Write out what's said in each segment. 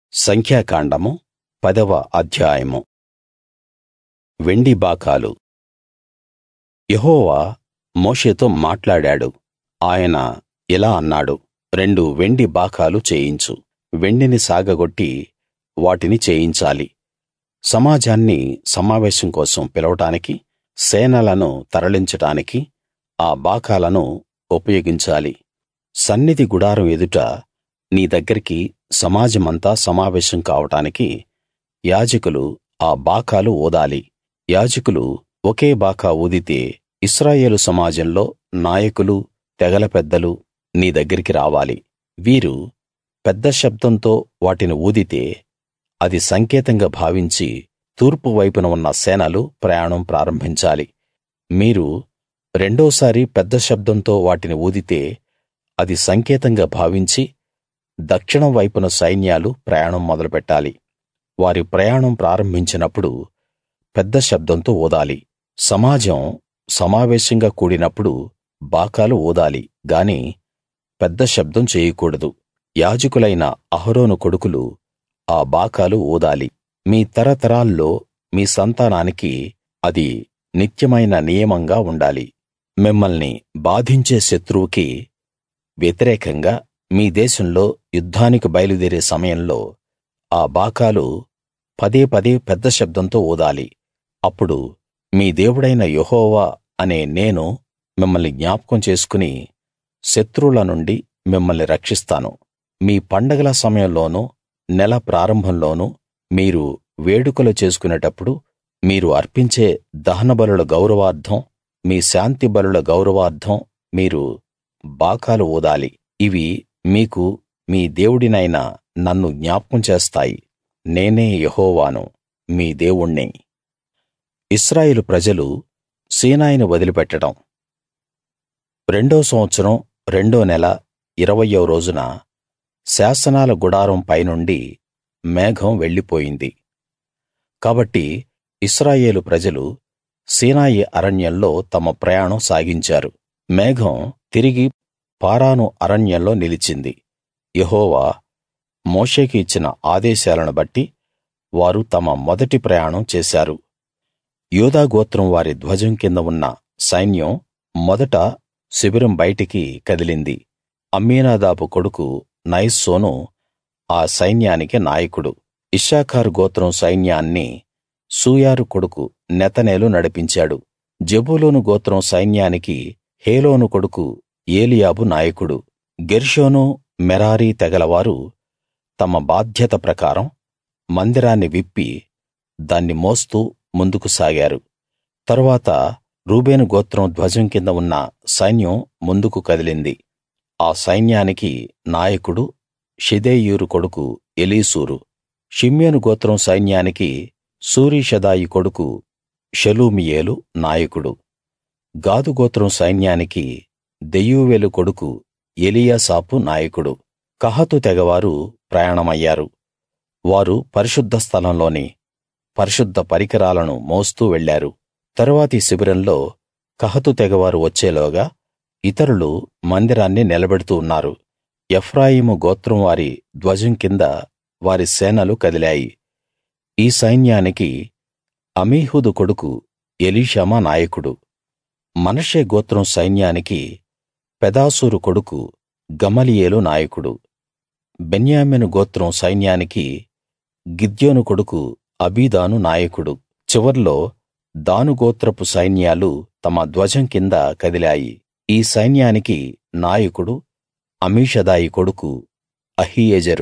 సంఖ్యాకాండము పదవ అధ్యాయము వెండి బాకాలు యెహోవా మోషేతో మాట్లాడాడు ఆయన ఇలా అన్నాడు రెండు వెండి బాకాలు చేయించు వెండిని సాగగొట్టి వాటిని చేయించాలి సమాజాన్ని సమావేశం కోసం పిలవడానికి సేనలను తరలించడానికి ఆ బాకాలను ఉపయోగించాలి సన్నిధి గుడారం ఎదుట నీ దగ్గరికి సమాజమంతా సమావేశం కావడానికి యాజకులు ఆ బాకాలు ఊదాలి యాజకులు ఒకే బాకా ఊదితే ఇశ్రాయేలు సమాజంలో నాయకులు తెగల పెద్దలు నీ దగ్గరికి రావాలి వీరు పెద్ద శబ్దంతో వాటిని ఊదితే అది సంకేతంగా భావించి తూర్పు వైపున ఉన్న సేనలు ప్రయాణం ప్రారంభించాలి మీరు రెండోసారి పెద్ద శబ్దంతో వాటిని ఊదితే అది సంకేతంగా భావించి దక్షిణం వైపున సైన్యాలు ప్రయాణం మొదలుపెట్టాలి వారి ప్రయాణం ప్రారంభించినప్పుడు పెద్ద శబ్దంతో ఊదాలి సమాజం సమావేశంగా కూడినప్పుడు బాకాలు ఊదాలి గాని పెద్ద శబ్దం చేయకూడదు యాజకులైన అహరోను కొడుకులు ఆ బాకాలు ఊదాలి మీ తరతరాల్లో మీ సంతానానికి అది నిత్యమైన నియమంగా ఉండాలి మిమ్మల్ని బాధించే శత్రువుకి వ్యతిరేకంగా మీ దేశంలో యుద్ధానికి బయలుదేరే సమయంలో ఆ బాకాలు పదే పదే పెద్ద శబ్దంతో ఊదాలి అప్పుడు మీ దేవుడైన యెహోవా అనే నేను మిమ్మల్ని జ్ఞాపకం చేసుకుని శత్రువుల నుండి మిమ్మల్ని రక్షిస్తాను మీ పండగల సమయంలోనూ నెల ప్రారంభంలోనూ మీరు వేడుకలు చేసుకునేటప్పుడు మీరు అర్పించే దహనబలుల గౌరవార్థం మీ శాంతి బలుల గౌరవార్థం మీరు బాకాలు ఊదాలి ఇవి మీకు మీ దేవుడినైన నన్ను జ్ఞాపకం చేస్తాయి నేనే యెహోవాను మీ దేవుణ్ణి ఇశ్రాయేలు ప్రజలు సీనాయిని వదిలిపెట్టడం రెండో సంవత్సరం రెండో నెల ఇరవయ్యో రోజున శాసనాల గుడారం పైనుండి మేఘం వెళ్ళిపోయింది కాబట్టి ఇశ్రాయేలు ప్రజలు సీనాయి అరణ్యంలో తమ ప్రయాణం సాగించారు మేఘం తిరిగి పారాను అరణ్యంలో నిలిచింది యెహోవా మోషేకి ఇచ్చిన ఆదేశాలను బట్టి వారు తమ మొదటి ప్రయాణం చేశారు యూదా గోత్రం వారి ధ్వజం కింద ఉన్న సైన్యం మొదట శిబిరం బయటికి కదిలింది అమ్మీనాదాబు కొడుకు నయస్సోను ఆ సైన్యానికి నాయకుడు ఇశ్శాఖారు గోత్రం సైన్యాన్ని సూయారు కొడుకు నెతనేలు నడిపించాడు జెబూలూను గోత్రం సైన్యానికి హేలోను కొడుకు ఏలీయాబు నాయకుడు గెర్షోను మెరారి తెగలవారు తమ బాధ్యత ప్రకారం మందిరాన్ని విప్పి దాన్ని మోస్తూ ముందుకు సాగారు తరువాత రూబేను గోత్రం ధ్వజం కింద ఉన్న సైన్యం ముందుకు కదిలింది ఆ సైన్యానికి నాయకుడు షెదేయూరు కొడుకు ఎలీసూరు షిమ్యోను గోత్రం సైన్యానికి సూరీషదాయి కొడుకు షెలూమియేలు నాయకుడు గాదు గోత్రం సైన్యానికి దెయూవేలు కొడుకు ఎలీయాసాపు నాయకుడు కహాతు తెగవారు ప్రయాణమయ్యారు వారు పరిశుద్ధ స్థలంలోని పరిశుద్ధ పరికరాలను మోస్తూ వెళ్లారు తరువాతి శిబిరంలో కహతు తెగవారు వచ్చేలోగా ఇతరులు మందిరాన్ని నిలబెడుతూ ఉన్నారు ఎఫ్రాయిము గోత్రం వారి ధ్వజం కింద వారి సేనలు కదిలాయి ఈ సైన్యానికి అమీహూదు కొడుకు ఎలీషామా నాయకుడు మనష్షే గోత్రం సైన్యానికి పెదాసూరు కొడుకు గమలీయేలు నాయకుడు బెన్యామీను గోత్రం సైన్యానికి గిద్యోను కొడుకు అబీదాను నాయకుడు చివర్లో దాను గోత్రపు సైన్యాలు తమ ధ్వజం కింద కదిలాయి ఈ సైన్యానికి నాయకుడు అమీషదాయి కొడుకు అహీయెజెరు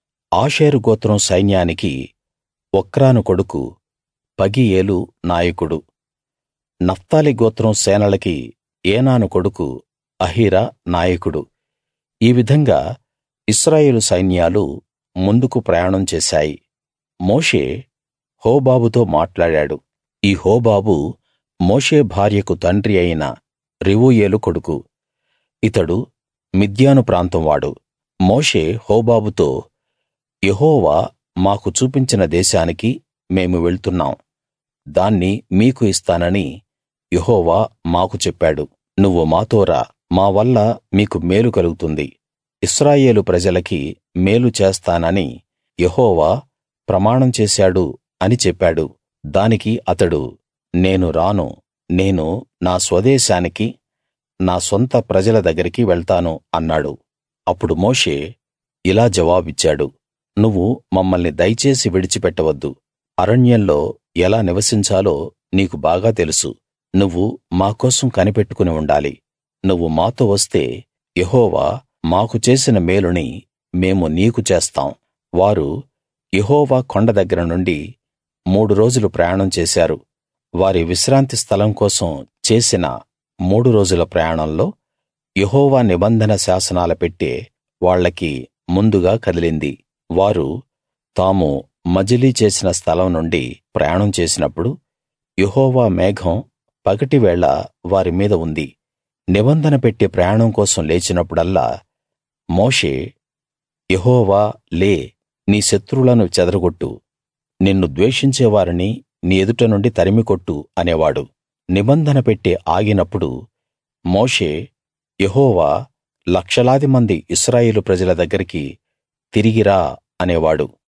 ఆషేరు గోత్రం సైన్యానికి ఒక్రాను కొడుకు పగీయేలు నాయకుడు నఫ్తాలి గోత్రం సేనలకి ఏనాను కొడుకు అహీరా నాయకుడు ఈ విధంగా ఇశ్రాయేలు సైన్యాలు ముందుకు ప్రయాణం చేశాయి మోషే హోబాబుతో మాట్లాడాడు ఈ హోబాబు మోషే భార్యకు తండ్రి అయిన రెవూయేలు కొడుకు ఇతడు మిద్యాను ప్రాంతం వాడు మోషే హోబాబుతో యెహోవా మాకు చూపించిన దేశానికి మేము వెళ్తున్నాం దాన్ని మీకు ఇస్తానని యెహోవా మాకు చెప్పాడు నువ్వు మాతో రా మా వల్ల మీకు మేలు కలుగుతుంది ఇశ్రాయేలు ప్రజలకి మేలు చేస్తానని యెహోవా ప్రమాణం చేశాడు అని చెప్పాడు దానికి అతడు నేను రాను నేను నా స్వదేశానికి నా సొంత ప్రజల దగ్గరికి వెళ్తాను అన్నాడు అప్పుడు మోషే ఇలా జవాబిచ్చాడు నువ్వు మమ్మల్ని దయచేసి విడిచిపెట్టవద్దు అరణ్యంలో ఎలా నివసించాలో నీకు బాగా తెలుసు నువ్వు మా కోసం కనిపెట్టుకుని ఉండాలి నువ్వు మాతో వస్తే యెహోవా మాకు చేసిన మేలుని మేము నీకు చేస్తాం వారు యెహోవా కొండ దగ్గర నుండి మూడు రోజులు ప్రయాణం చేశారు వారి విశ్రాంతి స్థలం కోసం చేసిన మూడు రోజుల ప్రయాణంలో యెహోవా నిబంధన శాసనాల పెట్టె వాళ్ళకి ముందుగా కదిలింది వారు తాము మజిలీ చేసిన స్థలం నుండి ప్రయాణం చేసినప్పుడు యెహోవా మేఘం పగటివేళ వారి మీద ఉంది నిబంధన పెట్టె ప్రయాణం కోసం లేచినప్పుడల్లా మోషే యెహోవా లే నీ శత్రువులను చెదరగొట్టు నిన్ను ద్వేషించే వారిని నీ ఎదుట నుండి తరిమికొట్టు అనేవాడు నిబంధన పెట్టె ఆగినప్పుడు మోషే యెహోవా లక్షలాది మంది ఇశ్రాయేలు ప్రజల దగ్గరికి తిరిగి రా అనేవాడు